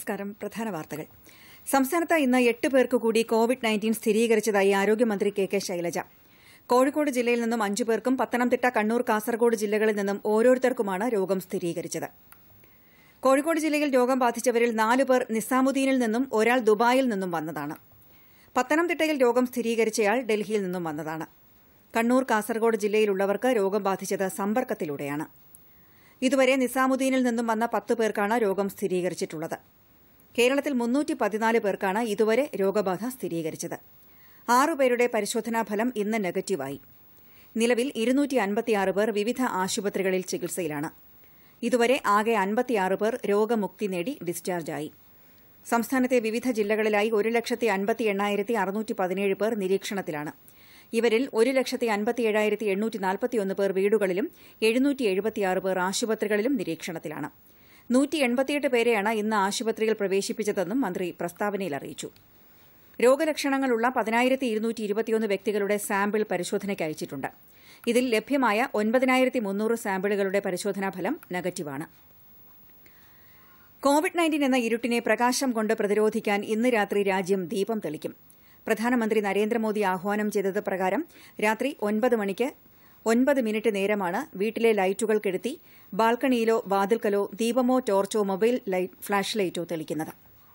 നമസ്കാരം പ്രധാന വാർത്തകൾ സംസ്ഥാനത്ത് ഇന്ന് എട്ട് പേർക്ക് കൂടി കോവിഡ് നയൻറ്റീൻ സ്ഥിരീകരിച്ചതായി ആരോഗ്യമന്ത്രി കെ കെ ശൈലജ കോഴിക്കോട് ജില്ലയിൽ നിന്നും അഞ്ചു പേർക്കും പത്തനംതിട്ട കണ്ണൂർ കാസർഗോഡ് ജില്ലകളിൽ നിന്നും ഓരോരുത്തർക്കുമാണ് രോഗം സ്ഥിരീകരിച്ചത് കോഴിക്കോട് ജില്ലയിൽ രോഗം ബാധിച്ചവരിൽ നാല് പേർ നിസാമുദ്ദീനിൽ നിന്നും ഒരാൾ ദുബായിൽ നിന്നും വന്നതാണ് പത്തനംതിട്ടയിൽ രോഗം സ്ഥിരീകരിച്ചയാൾ ഡൽഹിയിൽ നിന്നും വന്നതാണ് കണ്ണൂർ കാസർഗോഡ് ജില്ലയിലുള്ളവർക്ക് രോഗം ബാധിച്ചത് സമ്പർക്കത്തിലൂടെയാണ് ഇതുവരെ നിസാമുദ്ദീനിൽ നിന്നും വന്ന പത്ത് പേർക്കാണ് രോഗം സ്ഥിരീകരിച്ചിട്ടുള്ളത് കേരളത്തിൽ മുന്നൂറ്റി പതിനാല് പേർക്കാണ് ഇതുവരെ രോഗബാധ സ്ഥിരീകരിച്ചത് ആറുപേരുടെ പരിശോധനാ ഫലം ഇന്ന് നെഗറ്റീവായി നിലവിൽ ഇരുന്നൂറ്റി അൻപത്തിയാറ് പേർ വിവിധ ആശുപത്രികളിൽ ചികിത്സയിലാണ് ഇതുവരെ ആകെ അൻപത്തിയാറ് പേർ രോഗമുക്തി നേടി ഡിസ്ചാർജായി സംസ്ഥാനത്തെ വിവിധ ജില്ലകളിലായി ഒരു ലക്ഷത്തി അൻപത്തി എണ്ണായിരത്തി അറുന്നൂറ്റി പതിനേഴ് പേർ നിരീക്ഷണത്തിലാണ് ഇവരിൽ ഒരു ലക്ഷത്തി അൻപത്തി ഏഴായിരത്തി എണ്ണൂറ്റി നാൽപ്പത്തിയൊന്ന് പേർ വീടുകളിലും എഴുന്നൂറ്റി എഴുപത്തിയാറ് പേർ ആശുപത്രികളിലും നിരീക്ഷണത്തിലാണ് നൂറ്റി എൺപത്തിയെട്ട് പേരെയാണ് ഇന്ന് ആശുപത്രിയിൽ പ്രവേശിപ്പിച്ചതെന്നും മന്ത്രി പ്രസ്താവനയിൽ അറിയിച്ചു രോഗലക്ഷണങ്ങളുള്ള പതിനായിരത്തി ഇരുന്നൂറ്റി ഇരുപത്തിയൊന്ന് വ്യക്തികളുടെ സാമ്പിൾ പരിശോധനയ്ക്ക് അയച്ചിട്ടുണ്ട് ഇതിൽ ലഭ്യമായ ഒൻപതിനായിരത്തി മുന്നൂറ് സാമ്പിളുകളുടെ പരിശോധനാ ഫലം നെഗറ്റീവാണ് കോവിഡ് നയൻറ്റീൻ എന്ന ഇരുട്ടിനെ പ്രകാശം കൊണ്ട് പ്രതിരോധിക്കാൻ ഇന്ന് രാത്രി രാജ്യം ദീപം തെളിക്കും പ്രധാനമന്ത്രി നരേന്ദ്രമോദി ആഹ്വാനം ചെയ്തത് പ്രകാരം രാത്രി ഒൻപത് മണിക്ക് ഒൻപത് മിനിറ്റ് നേരമാണ് വീട്ടിലെ ലൈറ്റുകൾ കെടുത്തി ബാൽക്കണിയിലോ വാതിൽക്കലോ ദീപമോ ടോർച്ചോ മൊബൈൽ ഫ്ളാഷ് ലൈറ്റോ തെളിക്കുന്നത്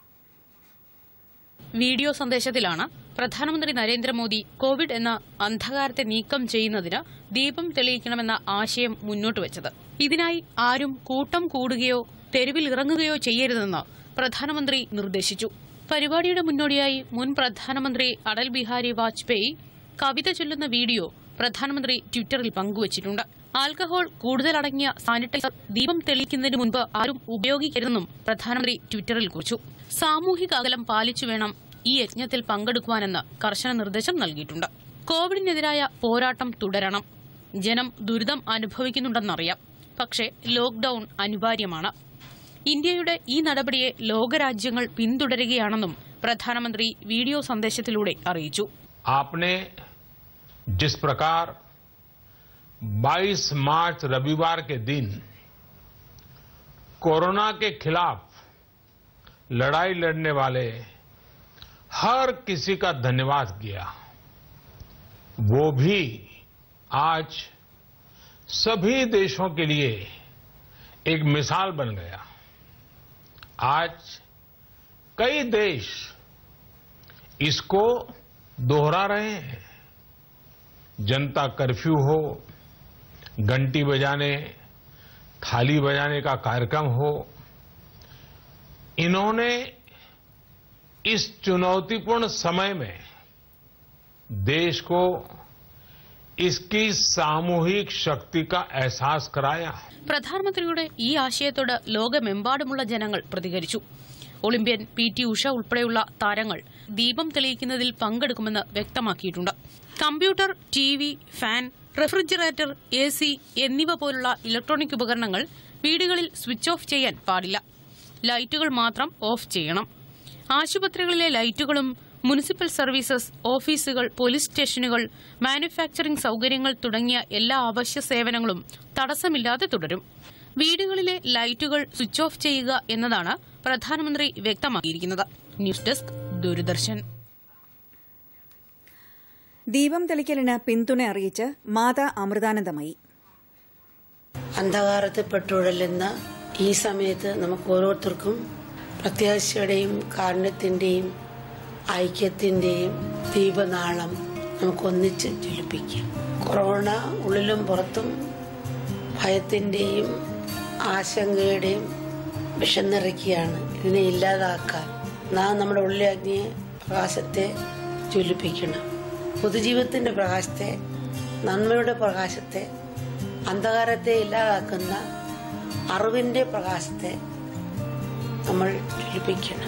വീഡിയോ സന്ദേശത്തിലാണ് പ്രധാനമന്ത്രി നരേന്ദ്രമോദി കോവിഡ് എന്ന അന്ധകാരത്തെ നീക്കം ചെയ്യുന്നതിന് ദീപം തെളിയിക്കണമെന്ന ആശയം മുന്നോട്ട് വച്ചത് ഇതിനായി ആരും കൂട്ടം കൂടുകയോ തെരുവിൽ ഇറങ്ങുകയോ ചെയ്യരുതെന്ന് പ്രധാനമന്ത്രി നിർദ്ദേശിച്ചു പരിപാടിയുടെ മുന്നോടിയായി മുൻ പ്രധാനമന്ത്രി അടൽ ബിഹാരി വാജ്പേയി കവിത ചൊല്ലുന്ന വീഡിയോ പ്രധാനമന്ത്രി ട്വിറ്ററിൽ പങ്കുവച്ചിട്ടുണ്ട് ആൽക്കഹോൾ കൂടുതലടങ്ങിയ സാനിറ്റൈസർ ദീപം തെളിയിക്കുന്നതിന് മുൻപ് ആരും ഉപയോഗിക്കരുതെന്നും പ്രധാനമന്ത്രി ട്വിറ്ററിൽ കുറിച്ചു സാമൂഹിക അകലം പാലിച്ചു വേണം ഈ യജ്ഞത്തിൽ പങ്കെടുക്കുവാനെന്ന് കർശന നിർദ്ദേശം നൽകിയിട്ടുണ്ട് കോവിഡിനെതിരായ പോരാട്ടം തുടരണം ജനം ദുരിതം അനുഭവിക്കുന്നുണ്ടെന്നറിയാം പക്ഷേ ലോക്ഡൌൺ അനിവാര്യമാണ് ഇന്ത്യയുടെ ഈ നടപടിയെ ലോകരാജ്യങ്ങൾ പിന്തുടരുകയാണെന്നും പ്രധാനമന്ത്രി വീഡിയോ സന്ദേശത്തിലൂടെ അറിയിച്ചു आपने जिस प्रकार 22 मार्च रविवार के दिन कोरोना के खिलाफ लड़ाई लड़ने वाले हर किसी का धन्यवाद किया वो भी आज सभी देशों के लिए एक मिसाल बन गया आज कई देश इसको दोहरा रहे हैं जनता कर्फ्यू हो घंटी बजाने थाली बजाने का कार्यक्रम हो इन्होंने इस चुनौतीपूर्ण समय में देश को इसकी सामूहिक शक्ति का एहसास कराया പ്രധാനമന്ത്രിയുടെ ഈ ആശയത്തോട് ലോകമെമ്പാടുമുള്ള ജനങ്ങൾ പ്രതികരിച്ചു ഒളിമ്പ്യൻ പി ടി ഉഷ ഉൾപ്പെടെയുള്ള താരങ്ങൾ ദീപം തെളിയിക്കുന്നതിൽ പങ്കെടുക്കുമെന്ന് വ്യക്തമാക്കിയിട്ടുണ്ട് computer T V fan refrigerator A C എന്നിവ പോലുള്ള ഇലക്ട്രോണിക് ഉപകരണങ്ങൾ വീടുകളിൽ സ്വിച്ച് ഓഫ് ചെയ്യാൻ പാടില്ല ലൈറ്റുകൾ മാത്രം ഓഫ് ചെയ്യണം ആശുപത്രികളിലെ ലൈറ്റുകളും മുനിസിപ്പൽ സർവീസസ് ഓഫീസുകൾ പോലീസ് സ്റ്റേഷനുകൾ മാനുഫാക്ചറിംഗ് സൌകര്യങ്ങൾ തുടങ്ങിയ എല്ലാ അവശ്യ സേവനങ്ങളും തടസ്സമില്ലാതെ തുടരും വീടുകളിലെ ലൈറ്റുകൾ സ്വിച്ച് ഓഫ് ചെയ്യുക എന്നതാണ് പ്രധാനമന്ത്രി വ്യക്തമാക്കിയിരിക്കുന്നത് ന്യൂസ് ഡെസ്ക് ദൂരദർശൻ ദീപം തെളിക്കലിന് പിന്തുണ അറിയിച്ച് മാതാ അമൃതാനന്ദമയി അന്ധകാരത്തിൽ പെട്ടുഴലുന്ന ഈ സമയത്ത് നമുക്ക് ഓരോരുത്തർക്കും പ്രത്യാശയുടെയും കാരുണ്യത്തിന്റെയും ഐക്യത്തിന്റെയും ദീപനാളം നമുക്ക് ഒന്നിച്ച് ജ്വലിപ്പിക്കാം കൊറോണ ഉള്ളിലും പുറത്തും ഭയത്തിന്റെയും ആശങ്കയുടെയും വിഷം നിറയ്ക്കുകയാണ് ഇതിനെ ഇല്ലാതാക്കാൻ നാം നമ്മുടെ ഉള്ളിലെ അഗ്നിയെ പ്രകാശത്തെ ജ്വലിപ്പിക്കണം പൊതുജീവിതത്തിന്റെ പ്രകാശത്തെ നന്മയുടെ പ്രകാശത്തെ അന്ധകാരത്തെ ഇല്ലാതാക്കുന്ന അറിവിന്റെ പ്രകാശത്തെ നമ്മൾ ജ്വലിപ്പിക്കണം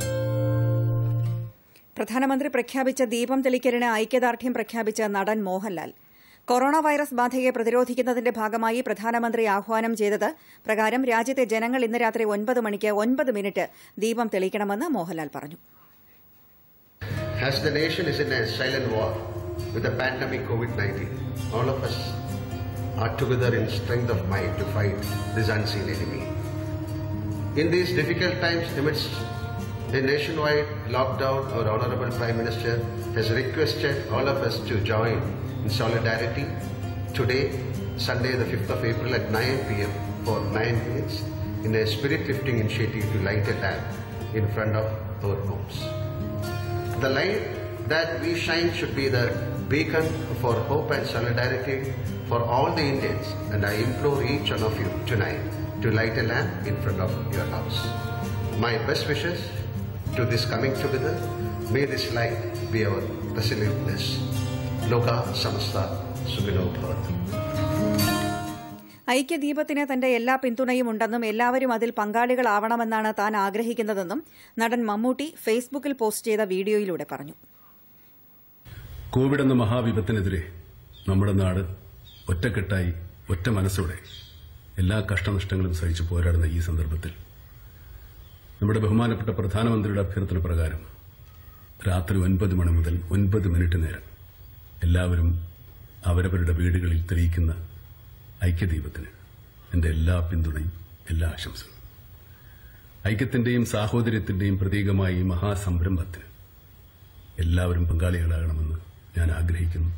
പ്രധാനമന്ത്രി പ്രഖ്യാപിച്ച ദീപം തെളിക്കലിന് ഐക്യദാർഢ്യം പ്രഖ്യാപിച്ച നടൻ മോഹൻലാൽ കൊറോണ വൈറസ് ബാധയെ പ്രതിരോധിക്കുന്നതിന്റെ ഭാഗമായി പ്രധാനമന്ത്രി ആഹ്വാനം ചെയ്തത് പ്രകാരം രാജ്യത്തെ ജനങ്ങൾ ഇന്ന് രാത്രി ഒൻപത് മണിക്ക് ഒൻപത് മിനിറ്റ് ദീപം തെളിയിക്കണമെന്ന് മോഹൻലാൽ പറഞ്ഞു As the nation is in a silent war with the pandemic COVID-19, all of us are together in strength of mind to fight this unseen enemy. In these difficult times, amidst a nationwide lockdown, our Honorable Prime Minister has requested all of us to join in solidarity today, Sunday, the 5th of April at 9 pm for 9 minutes in a spirit lifting initiative to light a lamp in front of our homes. The light that we shine should be the beacon for hope and solidarity for all the Indians, and I implore each one of you tonight to light a lamp in front of your house. My best wishes to this coming together. May this light be our resilient bliss. Loka Samasta Sugino Bhavantu. ഐക്യദീപത്തിന് തന്റെ എല്ലാ പിന്തുണയും ഉണ്ടെന്നും എല്ലാവരും അതിൽ പങ്കാളികളാവണമെന്നാണ് താൻ ആഗ്രഹിക്കുന്നതെന്നും നടൻ മമ്മൂട്ടി ഫേസ്ബുക്കിൽ പോസ്റ്റ് ചെയ്ത വീഡിയോയിലൂടെ പറഞ്ഞു കോവിഡ് എന്ന മഹാവിപത്തിനെതിരെ നമ്മുടെ നാട് ഒറ്റക്കെട്ടായി ഒറ്റ മനസ്സോടെ എല്ലാ കഷ്ടനഷ്ടങ്ങളും സഹിച്ചു പോരാടുന്ന ഈ സന്ദർഭത്തിൽ നമ്മുടെ ബഹുമാനപ്പെട്ട പ്രധാനമന്ത്രിയുടെ അഭ്യർത്ഥന പ്രകാരം രാത്രി ഒൻപത് മണി മുതൽ ഒൻപത് മിനിറ്റ് നേരം എല്ലാവരും അവരവരുടെ വീടുകളിൽ തെളിയിക്കുന്ന ഐക്യദീപത്തിന് എന്റെ എല്ലാ പിന്തുണയും എല്ലാ ആശംസകളും ഐക്യത്തിന്റെയും സാഹോദര്യത്തിന്റെയും പ്രതീകമായ ഈ മഹാസംരംഭത്തിന് എല്ലാവരും പങ്കാളികളാകണമെന്ന് ഞാൻ ആഗ്രഹിക്കുന്നു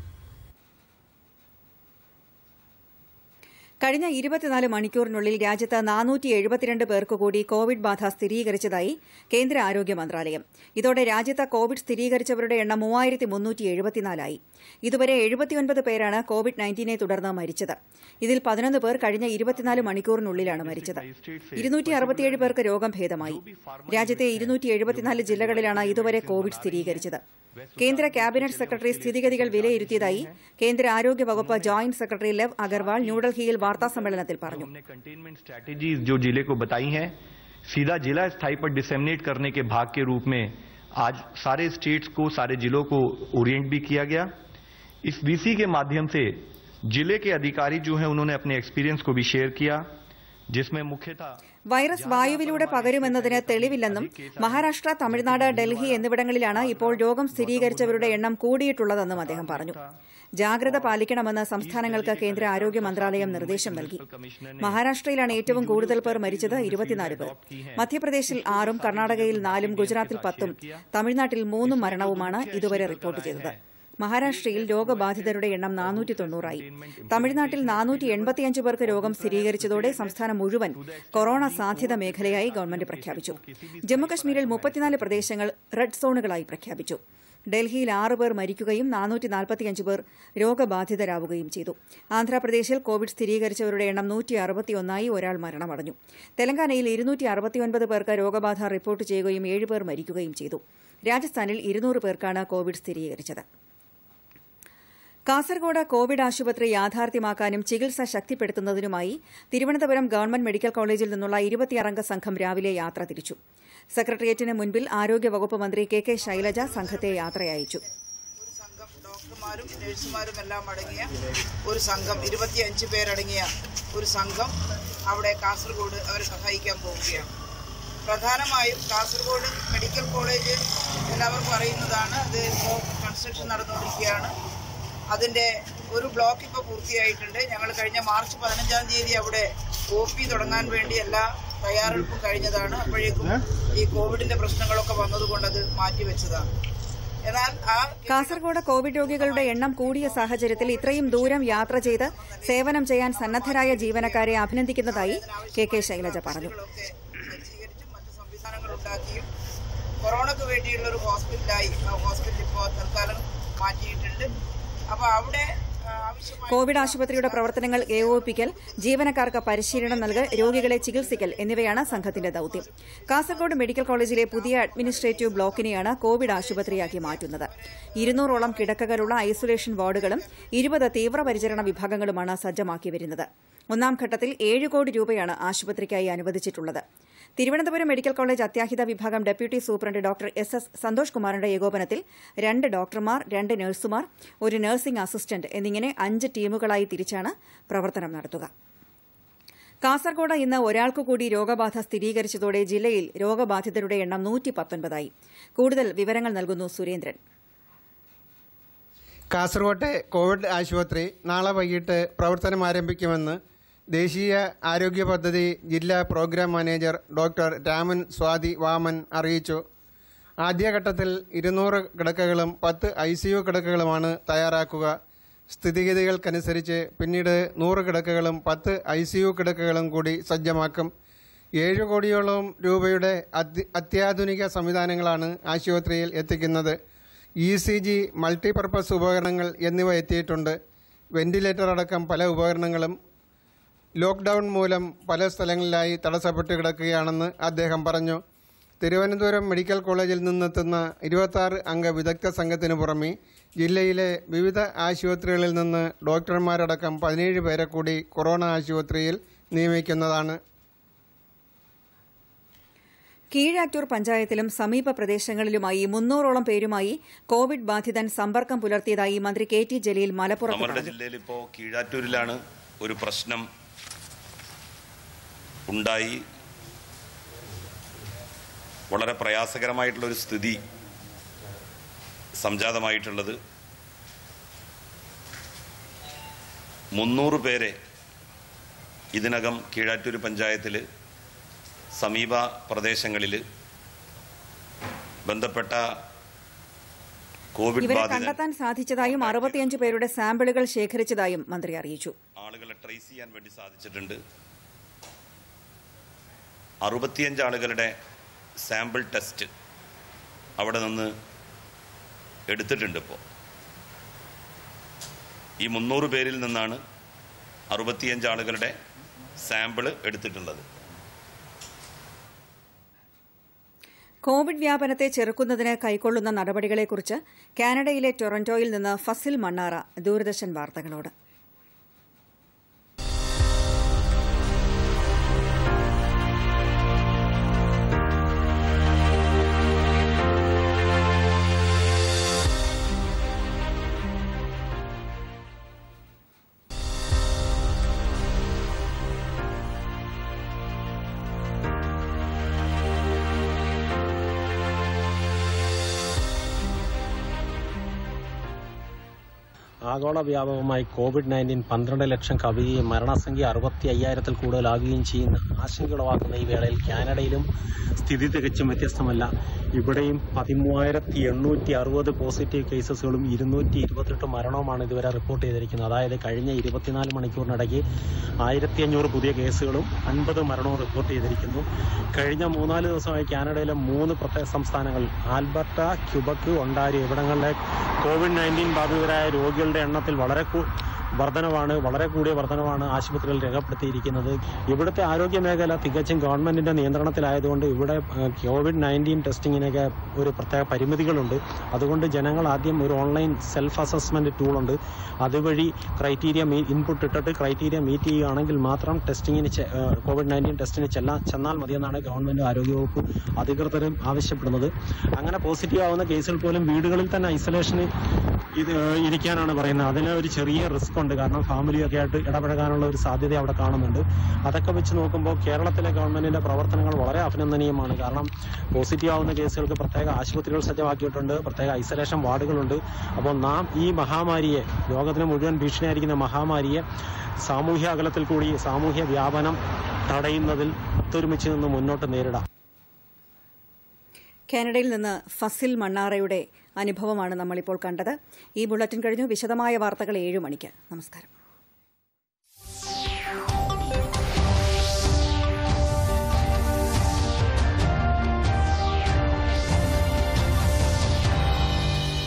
കഴിഞ്ഞ ഇരുപത്തിനാല് മണിക്കൂറിനുള്ളിൽ രാജ്യത്ത് നാനൂറ്റി എഴുപത്തിരണ്ട് പേർക്ക് കൂടി കോവിഡ് ബാധ സ്ഥിരീകരിച്ചതായി കേന്ദ്ര ആരോഗ്യ മന്ത്രാലയം ഇതോടെ രാജ്യത്ത് കോവിഡ് സ്ഥിരീകരിച്ചവരുടെ എണ്ണം മൂവായിരത്തി മുന്നൂറ്റി എഴുപത്തിനാലായി ഇതുവരെ എഴുപത്തിയൊൻപത് പേരാണ് കോവിഡ് നയൻറ്റീനെ തുടർന്ന് മരിച്ചത് ഇതിൽ പതിനൊന്ന് പേർ കഴിഞ്ഞ ഇരുപത്തിനാല് മണിക്കൂറിനുള്ളിലാണ് മരിച്ചത് ഇരുന്നൂറ്റി അറുപത്തിയേഴ് പേർക്ക് രോഗം ഭേദമായി രാജ്യത്തെ ഇരുന്നൂറ്റി എഴുപത്തിനാല് ജില്ലകളിലാണ് ഇതുവരെ കോവിഡ് സ്ഥിരീകരിച്ചത് കേന്ദ്ര ക്യാബിനറ്റ് സെക്രട്ടറി സ്ഥിതിഗതികൾ വിലയിരുത്തിയതായി കേന്ദ്ര ആരോഗ്യ വകുപ്പ് ജോയിന്റ് സെക്രട്ടറി ലവ് അഗർവാൾ ന്യൂഡൽഹിയിൽ വാർത്താസമ്മേളനത്തിൽ പറഞ്ഞു हमने कंटेनमेंट स्ट्रैटेजीज जो जिले को बताई हैं सीधा जिला स्थाई पर डिसेमिनेट करने के भाग के रूप में आज सारे स्टेट्स को सारे जिलों को ओरिएंट भी किया गया इस वीसी के माध्यम से जिले के अधिकारी जो हैं उन्होंने अपने एक्सपीरियंस को भी शेयर किया जिसमें मुख्यतः വൈറസ് വായുവിലൂടെ പകരുമെന്നതിന് തെളിവില്ലെന്നും മഹാരാഷ്ട്ര തമിഴ്നാട് ഡൽഹി എന്നിവിടങ്ങളിലാണ് ഇപ്പോൾ രോഗം സ്ഥിരീകരിച്ചവരുടെ എണ്ണം കൂടിയിട്ടുള്ളതെന്നും അദ്ദേഹം പറഞ്ഞു ജാഗ്രത പാലിക്കണമെന്ന് സംസ്ഥാനങ്ങൾക്ക് കേന്ദ്ര ആരോഗ്യ മന്ത്രാലയം നിർദ്ദേശം നൽകി മഹാരാഷ്ട്രയിലാണ് ഏറ്റവും കൂടുതൽ പേർ മരിച്ചത് ഇരുപത്തിനാല് പേർ മധ്യപ്രദേശിൽ ആറും കർണാടകയിൽ നാലും ഗുജറാത്തിൽ പത്തും തമിഴ്നാട്ടിൽ മൂന്നും മരണവുമാണ് ഇതുവരെ റിപ്പോർട്ട് ചെയ്തത് മഹാരാഷ്ട്രയിൽ രോഗബാധിതരുടെ എണ്ണം നാനൂറ്റി തൊണ്ണൂറായി തമിഴ്നാട്ടിൽ നാനൂറ്റി എൺപത്തിയഞ്ച് പേർക്ക് രോഗം സ്ഥിരീകരിച്ചതോടെ സംസ്ഥാനം മുഴുവൻ കൊറോണ സാധ്യത മേഖലയായി ഗവൺമെന്റ് പ്രഖ്യാപിച്ചു ജമ്മുകശ്മീരിൽ മുപ്പത്തിനാല് പ്രദേശങ്ങൾ റെഡ് സോണുകളായി പ്രഖ്യാപിച്ചു ഡൽഹിയിൽ ആറ് പേർ മരിക്കുകയും നാനൂറ്റി നാൽപ്പത്തിയഞ്ച് പേർ രോഗബാധിതരാവുകയും ചെയ്തു ആന്ധ്രാപ്രദേശിൽ കോവിഡ് സ്ഥിരീകരിച്ചവരുടെ എണ്ണം നൂറ്റി അറുപത്തിയൊന്നായി ഒരാൾ മരണമടഞ്ഞു തെലങ്കാനയിൽ ഇരുന്നൂറ്റി അറുപത്തിയൊൻപത് പേർക്ക് രോഗബാധ റിപ്പോർട്ട് ചെയ്യുകയും ഏഴ് പേർ മരിക്കുകയും ചെയ്തു രാജസ്ഥാനിൽ ഇരുന്നൂറ് പേർക്കാണ് കോവിഡ് സ്ഥിരീകരിച്ചത് കാസർഗോഡ് കോവിഡ് ആശുപത്രി യാഥാർത്ഥ്യമാക്കാനും ചികിത്സ ശക്തിപ്പെടുത്തുന്നതിനുമായി തിരുവനന്തപുരം ഗവൺമെന്റ് മെഡിക്കൽ കോളേജിൽ നിന്നുള്ള ഇരുപത്തിയാറംഗ സംഘം രാവിലെ യാത്ര തിരിച്ചു സെക്രട്ടേറിയറ്റിന് മുൻപിൽ ആരോഗ്യവകുപ്പ് മന്ത്രി കെ കെ ശൈലജ സംഘത്തെ യാത്രയയച്ചു സംഘം ഡോക്ടർമാരും നഴ്സുമാരും എല്ലാം അടങ്ങിയ ഒരു സംഘം ഇരുപത്തിയഞ്ച് പേരടങ്ങിയ ഒരു സംഘം അവിടെ കാസർഗോഡ് അവരെ സഹായിക്കാൻ പോവുകയാണ് പ്രധാനമായും കാസർഗോഡ് മെഡിക്കൽ കോളേജ് എല്ലാവർക്കും അറിയുന്നതാണ് അത് ഇപ്പോൾ കൺസ്ട്രക്ഷൻ നടന്നുകൊണ്ടിരിക്കുകയാണ് അതിന്റെ ഒരു ബ്ലോക്ക് ഇപ്പോൾ പൂർത്തിയായിട്ടുണ്ട് ഞങ്ങൾ കഴിഞ്ഞ മാർച്ച് പതിനഞ്ചാം തീയതി അവിടെ ഒ പി തുടങ്ങാൻ വേണ്ടി എല്ലാ തയ്യാറെടുപ്പും കഴിഞ്ഞതാണ് അപ്പോഴേക്കും ഈ കോവിഡിന്റെ പ്രശ്നങ്ങളൊക്കെ വന്നതുകൊണ്ട് അത് മാറ്റിവെച്ചതാണ് എന്നാൽ ആ കാസർഗോഡ് കോവിഡ് രോഗികളുടെ എണ്ണം കൂടിയ സാഹചര്യത്തിൽ ഇത്രയും ദൂരം യാത്ര ചെയ്ത് സേവനം ചെയ്യാൻ സന്നദ്ധരായ ജീവനക്കാരെ അഭിനന്ദിക്കുന്നതായി കെ കെ ശൈലജ പറഞ്ഞു ഒക്കെ സജ്ജീകരിച്ചും മറ്റ് സംവിധാനങ്ങൾ ഉണ്ടാക്കിയും കൊറോണയ്ക്ക് വേണ്ടിയുള്ള ഒരു ഹോസ്പിറ്റലായി ആ ഹോസ്പിറ്റൽ ഇപ്പോൾ തൽക്കാലം മാറ്റിയിട്ടുണ്ട് അപ്പൊ അവിടെ ആ, ആവശ്യമായ കോവിഡ് ആശുപത്രിയുടെ പ്രവർത്തനങ്ങൾ ഏകോപിപ്പിക്കൽ ജീവനക്കാർക്ക് പരിശീലനം നൽകൽ രോഗികളെ ചികിത്സിക്കൽ എന്നിവയാണ് സംഘത്തിന്റെ ദൌത്യം കാസർഗോഡ് മെഡിക്കൽ കോളേജിലെ പുതിയ അഡ്മിനിസ്ട്രേറ്റീവ് ബ്ലോക്കിനെയാണ് കോവിഡ് ആശുപത്രിയാക്കി മാറ്റുന്നത് ഇരുന്നൂറോളം കിടക്കകളുള്ള ഐസൊലേഷൻ വാർഡുകളും ഇരുപത് തീവ്രപരിചരണ വിഭാഗങ്ങളുമാണ് സജ്ജമാക്കി വരുന്നത് ഒന്നാം ഘട്ടത്തിൽ ഏഴ് കോടി രൂപയാണ് ആശുപത്രിക്കായി അനുവദിച്ചിട്ടുള്ളത് തിരുവനന്തപുരം മെഡിക്കൽ കോളേജ് അത്യാഹിത വിഭാഗം deputy superintendent doctor S S Santhosh കുമാറിന്റെ ഏകോപനത്തിൽ രണ്ട് ഡോക്ടർമാർ രണ്ട് നഴ്സുമാർ ഒരു നഴ്സിംഗ് അസിസ്റ്റന്റ് എന്നിങ്ങനെ അഞ്ച് ടീമുകളായി തിരിച്ചാണ് പ്രവർത്തനം നടത്തുക കാസർഗോഡ് ഇന്ന് ഒരാൾക്കു കൂടി രോഗബാധ സ്ഥിരീകരിച്ചതോടെ ജില്ലയിൽ രോഗബാധിതരുടെ എണ്ണം നൂറ്റി പത്തൊൻപതായി കൂടുതൽ വിവരങ്ങൾ നൽകുന്നു സുരേന്ദ്രൻ കാസർകോട്ടെ കോവിഡ് ആശുപത്രി നാളെ വൈകിട്ട് പ്രവർത്തനം ആരംഭിക്കുമെന്ന് ദേശീയ ആരോഗ്യ പദ്ധതി ജില്ലാ programme manager doctor Raman Swathi Vaman അറിയിച്ചു ആദ്യഘട്ടത്തിൽ ഇരുന്നൂറ് കിടക്കകളും പത്ത് ഐ സി യു കിടക്കകളുമാണ് തയ്യാറാക്കുക സ്ഥിതിഗതികൾക്കനുസരിച്ച് പിന്നീട് നൂറ് കിടക്കകളും പത്ത് ഐ സി യു കിടക്കകളും കൂടി സജ്ജമാക്കും ഏഴ് കോടിയോളം രൂപയുടെ അത്യ- അത്യാധുനിക സംവിധാനങ്ങളാണ് ആശുപത്രിയിൽ എത്തിക്കുന്നത് ഇ സി ജി മൾട്ടിപർപ്പസ് ഉപകരണങ്ങൾ എന്നിവ എത്തിയിട്ടുണ്ട് വെന്റിലേറ്റർ അടക്കം പല ഉപകരണങ്ങളും ലോക്ക്ഡൌൺ മൂലം പല സ്ഥലങ്ങളിലായി തടസ്സപ്പെട്ട് കിടക്കുകയാണെന്ന് അദ്ദേഹം പറഞ്ഞു തിരുവനന്തപുരം മെഡിക്കൽ കോളേജിൽ നിന്നെത്തുന്ന ഇരുപത്തി അംഗ വിദഗ്ധ സംഘത്തിനു പുറമെ ജില്ലയിലെ വിവിധ ആശുപത്രികളിൽ നിന്ന് ഡോക്ടർമാരടക്കം പതിനേഴ് പേരെ കൂടി കൊറോണ ആശുപത്രിയിൽ നിയമിക്കുന്നതാണ് കീഴാറ്റൂർ പഞ്ചായത്തിലും സമീപ പ്രദേശങ്ങളിലുമായി മുന്നൂറോളം പേരുമായി കോവിഡ് ബാധിതൻ സമ്പർക്കം പുലർത്തിയതായി മന്ത്രി കെ ടി ജലീൽ മലപ്പുറത്ത് നമ്മുടെ പറഞ്ഞു ജില്ലയിൽ ഇപ്പോൾ കീഴാറ്റൂരിലാണ് ഒരു പ്രശ്നം ഉണ്ടായി വളരെ പ്രയാസകരമായിട്ടുള്ള ഒരു സ്ഥിതി സംജാതമായിട്ടുള്ളത് മുന്നൂറ് പേരെ ഇതിനകം കീഴാറ്റൂർ പഞ്ചായത്തിൽ സമീപ പ്രദേശങ്ങളിൽ ബന്ധപ്പെട്ട കോവിഡ് ഇവരെ ബാധിതൻ കണ്ടെത്താൻ സാധിച്ചതായും അറുപത്തിയഞ്ച് പേരുടെ സാമ്പിളുകൾ ശേഖരിച്ചതായും മന്ത്രി അറിയിച്ചു ആളുകളെ ട്രേസ് ചെയ്യാൻ വേണ്ടി സാധിച്ചിട്ടുണ്ട് അറുപത്തിയഞ്ച് ആളുകളുടെ സാമ്പിൾ ടെസ്റ്റ് അവിടെ നിന്ന് എടുത്തിട്ടുണ്ട് ഇപ്പോൾ ഈ മുന്നൂറ് പേരിൽ നിന്നാണ് അറുപത്തിയഞ്ച് ആളുകളുടെ സാമ്പിള് എടുത്തിട്ടുള്ളത് കോവിഡ് വ്യാപനത്തെ ചെറുക്കുന്നതിന് കൈക്കൊള്ളുന്ന നടപടികളെക്കുറിച്ച് കാനഡയിലെ ടൊറന്റോയിൽ നിന്ന് ഫസിൽ മണ്ണാറ ദൂരദർശൻ വാർത്തകളോട് ആഗോള വ്യാപകമായി കോവിഡ് നയൻറ്റീൻ പന്ത്രണ്ട് ലക്ഷം കവിയുകയും മരണസംഖ്യ അറുപത്തി അയ്യായിരത്തിൽ കൂടുതലാകുകയും ചെയ്യുന്ന ആശങ്കയുളവാക്കുന്ന ഈ വേളയിൽ കാനഡയിലും സ്ഥിതി തികച്ചും വ്യത്യസ്തമല്ല ഇവിടെയും പതിമൂവായിരത്തി എണ്ണൂറ്റി അറുപത് പോസിറ്റീവ് കേസസുകളും ഇരുന്നൂറ്റി ഇരുപത്തെട്ട് മരണവുമാണ് ഇതുവരെ റിപ്പോർട്ട് ചെയ്തിരിക്കുന്നത് അതായത് കഴിഞ്ഞ ഇരുപത്തിനാല് മണിക്കൂറിനിടയ്ക്ക് ആയിരത്തി അഞ്ഞൂറ് പുതിയ കേസുകളും അൻപത് മരണവും റിപ്പോർട്ട് ചെയ്തിരിക്കുന്നു കഴിഞ്ഞ മൂന്നാല് ദിവസമായി കാനഡയിലെ മൂന്ന് പ്രത്യേക സംസ്ഥാനങ്ങൾ ആൽബർട്ട ക്യുബക്ക് ഒണ്ടാരിയോ ഇവിടങ്ങളിലെ കോവിഡ് നയൻറ്റീൻ ബാധിതരായ രോഗികളുടെ എണ്ണത്തിൽ വളരെ കൂ- വർധനവാണ് വളരെ കൂടിയ വർധനവാണ് ആശുപത്രികളിൽ രേഖപ്പെടുത്തിയിരിക്കുന്നത് ഇവിടുത്തെ ആരോഗ്യ മേഖല തികച്ചും ഗവൺമെന്റിന്റെ നിയന്ത്രണത്തിലായതുകൊണ്ട് ഇവിടെ ഏഹ്, കോവിഡ് നയൻറ്റീൻ ടെസ്റ്റിങ്ങിനൊക്കെ ഒരു പ്രത്യേക പരിമിതികളുണ്ട് അതുകൊണ്ട് ജനങ്ങൾ ആദ്യം ഒരു ഓൺലൈൻ സെൽഫ് അസസ്മെന്റ് ടൂൾ ഉണ്ട് അതുവഴി ക്രൈറ്റീരിയ ഇൻപുട്ട് ഇട്ടിട്ട് ക്രൈറ്റീരിയ മീറ്റ് ചെയ്യുകയാണെങ്കിൽ മാത്രം ടെസ്റ്റിങ്ങിന് ചെ- ഏഹ്, കോവിഡ് നയൻറ്റീൻ ടെസ്റ്റിന് ചെല്ലാൻ ചെന്നാൽ മതിയെന്നാണ് ഗവൺമെന്റ് ആരോഗ്യവകുപ്പ് അധികൃതരും ആവശ്യപ്പെടുന്നത് അങ്ങനെ പോസിറ്റീവ് ആവുന്ന കേസുകൾ പോലും വീടുകളിൽ തന്നെ ഐസൊലേഷന് ഇത് ഏഹ്, ഇരിക്കാനാണ് പറയുന്നത് അതിന് ഒരു ചെറിയ റിസ്ക് ഉണ്ട് കാരണം ഫാമിലിയൊക്കെ ആയിട്ട് ഇടപഴകാനുള്ള ഒരു സാധ്യത അവിടെ കാണുന്നുണ്ട് അതൊക്കെ വെച്ച് നോക്കുമ്പോൾ കേരളത്തിലെ ഗവൺമെന്റിന്റെ പ്രവർത്തനങ്ങൾ വളരെ അഭിനന്ദനീയമാണ് കാരണം പോസിറ്റീവ് ആവുന്ന കേസുകൾക്ക് പ്രത്യേക ആശുപത്രികൾ സജ്ജമാക്കിയിട്ടുണ്ട് പ്രത്യേക ഐസൊലേഷൻ വാർഡുകളുണ്ട് അപ്പോൾ നാം ഈ മഹാമാരിയെ ലോകത്തിന് മുഴുവൻ ഭീഷണിയായിരിക്കുന്ന മഹാമാരിയെ സാമൂഹ്യ അകലത്തിൽ കൂടി സാമൂഹ്യ വ്യാപനം തടയുന്നതിൽ ഒത്തൊരുമിച്ച് നിന്ന് മുന്നോട്ട് നേരിടാം കാനഡയിൽ നിന്ന് ഫസിൽ മണ്ണാറയുടെ അനുഭവമാണ് നമ്മളിപ്പോൾ കണ്ടത് ഈ ബുള്ളറ്റിൻ കഴിഞ്ഞു വിശദമായ വാർത്തകൾ ഏഴ് മണിക്ക് നമസ്കാരം